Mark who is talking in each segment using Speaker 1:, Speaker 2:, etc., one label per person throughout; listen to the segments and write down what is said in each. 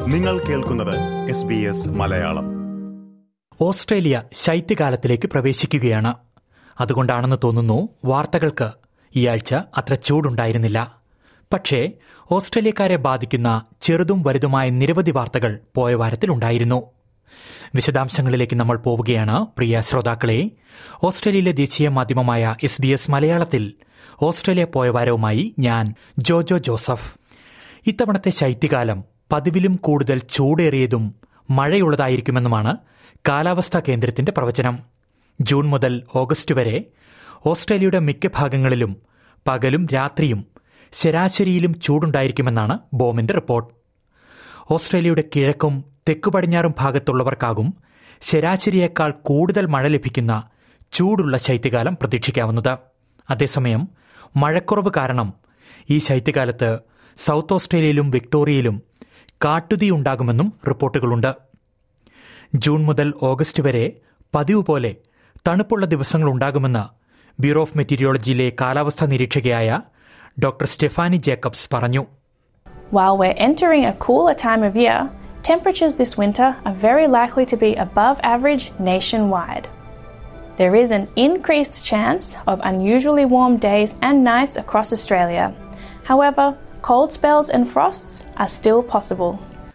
Speaker 1: നിങ്ങൾ കേൾക്കുന്നത് S B S Malayalam
Speaker 2: Australia ശൈത്യകാലത്തിലേക്ക് പ്രവേശിക്കുകയാണ് അതുകൊണ്ടാണെന്ന് തോന്നുന്നു വാർത്തകൾക്ക് ഈ ആഴ്ച അത്ര ചൂടുണ്ടായിരുന്നില്ല പക്ഷേ ഓസ്ട്രേലിയക്കാരെ ബാധിക്കുന്ന ചെറുതും വലുതുമായ നിരവധി വാർത്തകൾ പോയ വാരത്തിലുണ്ടായിരുന്നു വിശദാംശങ്ങളിലേക്ക് നമ്മൾ പോവുകയാണ് പ്രിയ ശ്രോതാക്കളെ ഓസ്ട്രേലിയയിലെ ദേശീയ മാധ്യമമായ എസ് ബി എസ് മലയാളത്തിൽ ഓസ്ട്രേലിയ പോയ വാരവുമായി ഞാൻ ജോജോ ജോസഫ് ഇത്തവണത്തെ ശൈത്യകാലം പതിവിലും കൂടുതൽ ചൂടേറിയതും മഴയുള്ളതായിരിക്കുമെന്നുമാണ് കാലാവസ്ഥാ കേന്ദ്രത്തിന്റെ പ്രവചനം ജൂൺ മുതൽ ഓഗസ്റ്റ് വരെ ഓസ്ട്രേലിയയുടെ മിക്ക ഭാഗങ്ങളിലും പകലും രാത്രിയും ശരാശരിയിലും ചൂടുണ്ടായിരിക്കുമെന്നാണ് ബോമിന്റെ റിപ്പോർട്ട് ഓസ്ട്രേലിയയുടെ കിഴക്കും തെക്കു പടിഞ്ഞാറും ഭാഗത്തുള്ളവർക്കാകും ശരാശരിയേക്കാൾ കൂടുതൽ മഴ ലഭിക്കുന്ന ചൂടുള്ള ശൈത്യകാലം പ്രതീക്ഷിക്കാവുന്നത് അതേസമയം മഴക്കുറവ് കാരണം ഈ ശൈത്യകാലത്ത് സൗത്ത് ഓസ്ട്രേലിയയിലും വിക്ടോറിയയിലും കാട്ടുതീയുണ്ടാകുമെന്നും റിപ്പോർട്ടുകളുണ്ട് ജൂൺ മുതൽ ഓഗസ്റ്റ് വരെ പതിവ് പോലെ തണുപ്പുള്ള ദിവസങ്ങളുണ്ടാകുമെന്ന് ബ്യൂറോ ഓഫ് മെറ്റീരിയോളജിയിലെ കാലാവസ്ഥാ നിരീക്ഷകയായ ഡോക്ടർ സ്റ്റെഫാനി ജേക്കബ്സ് പറഞ്ഞു
Speaker 3: While we're entering a cooler time of year, temperatures this winter are very likely to be above average nationwide. There is an increased chance of unusually warm days and nights across Australia. However, cold spells and frosts are still possible.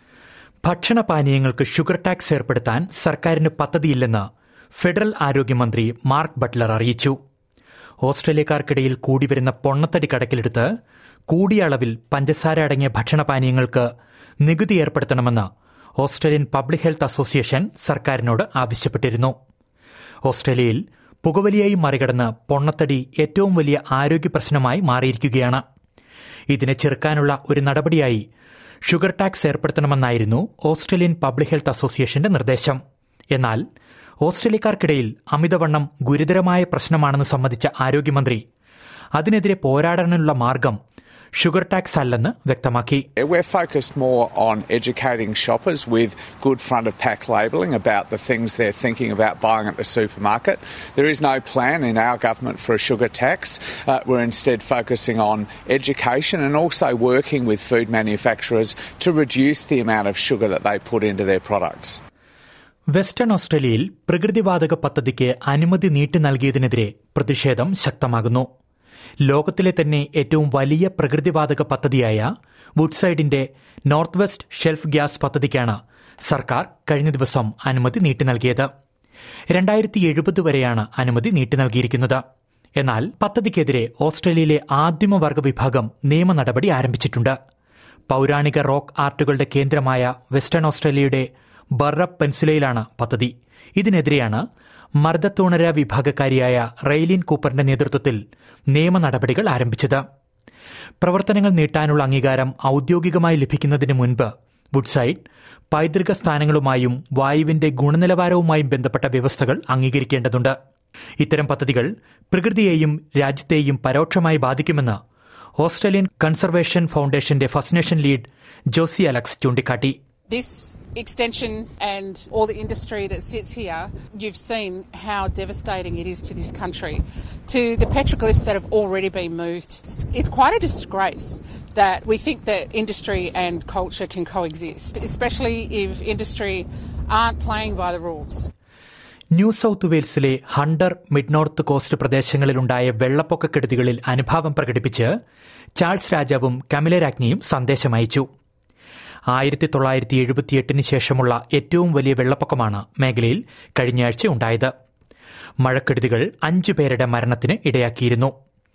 Speaker 2: ഭക്ഷണപാനീയങ്ങൾക്ക് sugar tax ഏർപ്പെടുത്താൻ സർക്കാരിന് പദ്ധതിയില്ലെന്ന് federal ആരോഗ്യമന്ത്രി Mark Butler അറിയിച്ചു ഓസ്ട്രേലിയക്കാർക്കിടയിൽ കൂടിവരുന്ന പൊണ്ണത്തടി കടക്കിലെടുത്ത് കൂടിയ അളവിൽ പഞ്ചസാര അടങ്ങിയ ഭക്ഷണപാനീയങ്ങൾക്ക് നികുതി ഏർപ്പെടുത്തണമെന്ന് ഓസ്ട്രേലിയൻ പബ്ലിക് ഹെൽത്ത് അസോസിയേഷൻ സർക്കാരിനോട് ആവശ്യപ്പെട്ടിരുന്നു ഓസ്ട്രേലിയയിൽ പുകവലിയായി മറികടന്ന് പൊണ്ണത്തടി ഏറ്റവും വലിയ ആരോഗ്യ പ്രശ്നമായി മാറിയിരിക്കുകയാണ് ഇതിനെ ചെറുക്കാനുള്ള ഒരു നടപടിയായി ഷുഗർ ടാക്സ് ഏർപ്പെടുത്തണമെന്നായിരുന്നു ഓസ്ട്രേലിയൻ പബ്ലിക് ഹെൽത്ത് അസോസിയേഷന്റെ നിർദ്ദേശം എന്നാൽ ഓസ്ട്രേലിയക്കാർക്കിടയിൽ അമിതവണ്ണം ഗുരുതരമായ പ്രശ്നമാണെന്ന് സമ്മതിച്ച ആരോഗ്യമന്ത്രി അതിനെതിരെ പോരാടാനുള്ള മാർഗം ഷുഗർ ടാക്സ് അല്ലെന്ന് വ്യക്തമാക്കി
Speaker 4: We're focused more on educating shoppers with good front of pack labelling about the things they're thinking about buying at the supermarket. There is no plan in our government for a sugar tax. Uh, we're instead focusing on education and also working with food manufacturers to reduce the amount of sugar that they put into their products.
Speaker 2: Western ഓസ്ട്രേലിയയിൽ പ്രകൃതിവാതക പദ്ധതിക്ക് അനുമതി നീട്ടി നൽകിയതിനെതിരെ പ്രതിഷേധം ശക്തമാകുന്നു ലോകത്തിലെ തന്നെ ഏറ്റവും വലിയ പ്രകൃതിവാതക പദ്ധതിയായ വുഡ്സൈഡിന്റെ നോർത്ത് വെസ്റ്റ് ഷെൽഫ് ഗ്യാസ് പദ്ധതിക്കാണ് സർക്കാർ കഴിഞ്ഞ ദിവസം അനുമതി നീട്ടി നൽകിയത് രണ്ടായിരത്തി എഴുപത് വരെയാണ് അനുമതി നീട്ടി നൽകിയിരിക്കുന്നത് എന്നാൽ പദ്ധതിക്കെതിരെ ഓസ്ട്രേലിയയിലെ ആദിമവർഗ വിഭാഗം നിയമ നടപടി ആരംഭിച്ചിട്ടുണ്ട് പൌരാണിക റോക്ക് ആർട്ടുകളുടെ കേന്ദ്രമായ വെസ്റ്റേൺ ഓസ്ട്രേലിയയുടെ ബറബ് പെൻസുലയിലാണ് പദ്ധതി ഇതിനെതിരെയാണ് മർദ്ദത്തൂണര വിഭാഗക്കാരിയായ റെയ്ലിൻ കൂപ്പറിന്റെ നേതൃത്വത്തിൽ നിയമ നടപടികൾ ആരംഭിച്ചത് പ്രവർത്തനങ്ങൾ നീട്ടാനുള്ള അംഗീകാരം ഔദ്യോഗികമായി ലഭിക്കുന്നതിന് മുൻപ് വുഡ്സൈഡ് പൈതൃക സ്ഥാനങ്ങളുമായും വായുവിന്റെ ഗുണനിലവാരവുമായും ബന്ധപ്പെട്ട വ്യവസ്ഥകൾ അംഗീകരിക്കേണ്ടതുണ്ട് ഇത്തരം പദ്ധതികൾ പ്രകൃതിയെയും രാജ്യത്തെയും പരോക്ഷമായി ബാധിക്കുമെന്ന് ഓസ്ട്രേലിയൻ കൺസർവേഷൻ ഫൗണ്ടേഷന്റെ first nation lead Josie Alex ചൂണ്ടിക്കാട്ടി
Speaker 5: This extension and all the industry that sits here, you've seen how devastating it is to this country, to the petroglyphs that have already been moved. It's, it's quite a disgrace that we think that industry and culture can coexist, especially if industry aren't playing by the rules.
Speaker 2: New south വെയിൽസിലെ Hunter mid north coast പ്രദേശങ്ങളിലുണ്ടായ വെള്ളപ്പൊക്ക കെടുതികളിൽ അനുഭാവം പ്രകടിപ്പിച്ച് Charles രാജാവും കമില രാജ്ഞിയും സന്ദേശമയച്ചു ആയിരത്തി തൊള്ളായിരത്തി എഴുപത്തിയെട്ടിന് ശേഷമുള്ള ഏറ്റവും വലിയ വെള്ളപ്പൊക്കമാണ് മേഖലയിൽ കഴിഞ്ഞയാഴ്ച ഉണ്ടായത് മഴക്കെടുതികൾ അഞ്ചു പേരുടെ മരണത്തിന് ഇടയാക്കിയിരുന്നു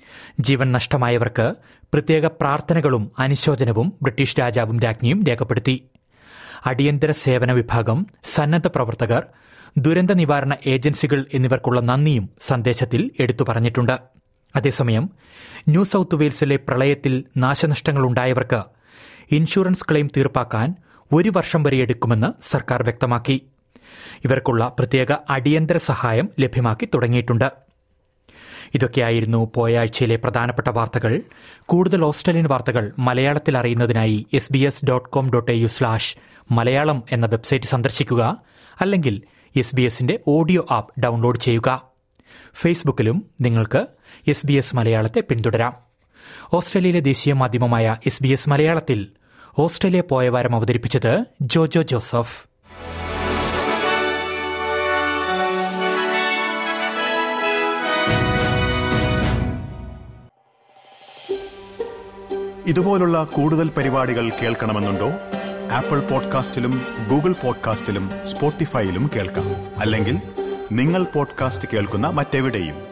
Speaker 2: ജീവൻ നഷ്ടമായവർക്ക് പ്രത്യേക പ്രാർത്ഥനകളും അനുശോചനവും ബ്രിട്ടീഷ് രാജാവും രാജ്ഞിയും രേഖപ്പെടുത്തി അടിയന്തര സേവന വിഭാഗം സന്നദ്ധ പ്രവർത്തകർ ദുരന്ത നിവാരണ ഏജൻസികൾ എന്നിവർക്കുള്ള നന്ദിയും സന്ദേശത്തിൽ എടുത്തു പറഞ്ഞിട്ടുണ്ട് അതേസമയം ന്യൂ സൌത്ത് വെയിൽസിലെ പ്രളയത്തിൽ നാശനഷ്ടങ്ങളുണ്ടായവർക്ക് ഇൻഷുറൻസ് ക്ലെയിം തീർപ്പാക്കാൻ ഒരു വർഷം വരെ എടുക്കുമെന്ന് സർക്കാർ വ്യക്തമാക്കി ഇവർക്കുള്ള പ്രത്യേക അടിയന്തര സഹായം ലഭ്യമാക്കി തുടങ്ങിയിട്ടുണ്ട് ഇതൊക്കെയായിരുന്നു പോയ ആഴ്ചയിലെ പ്രധാനപ്പെട്ട വാർത്തകൾ കൂടുതൽ ഓസ്ട്രേലിയൻ വാർത്തകൾ മലയാളത്തിൽ അറിയുന്നതിനായി S B S dot com dot A U slash Malayalam എന്ന വെബ്സൈറ്റ് സന്ദർശിക്കുക അല്ലെങ്കിൽ എസ് ബി എസിന്റെ ഓഡിയോ ആപ്പ് ഡൗൺലോഡ് ചെയ്യുക ഫേസ്ബുക്കിലും നിങ്ങൾക്ക് എസ് ബി എസ് മലയാളത്തെ പിന്തുടരാം ഓസ്ട്രേലിയയിലെ ദേശീയ മാധ്യമമായ എസ് ബി എസ് മലയാളത്തിൽ ഓസ്ട്രേലിയ പോയ വാരം അവതരിപ്പിച്ചത് ജോജോ ജോസഫ്
Speaker 1: ഇതുപോലുള്ള കൂടുതൽ പരിപാടികൾ കേൾക്കണമെന്നുണ്ടോ ആപ്പിൾ പോഡ്കാസ്റ്റിലും ഗൂഗിൾ പോഡ്കാസ്റ്റിലും സ്പോട്ടിഫൈയിലും കേൾക്കാം അല്ലെങ്കിൽ നിങ്ങൾ പോഡ്കാസ്റ്റ് കേൾക്കുന്ന മറ്റെവിടെയും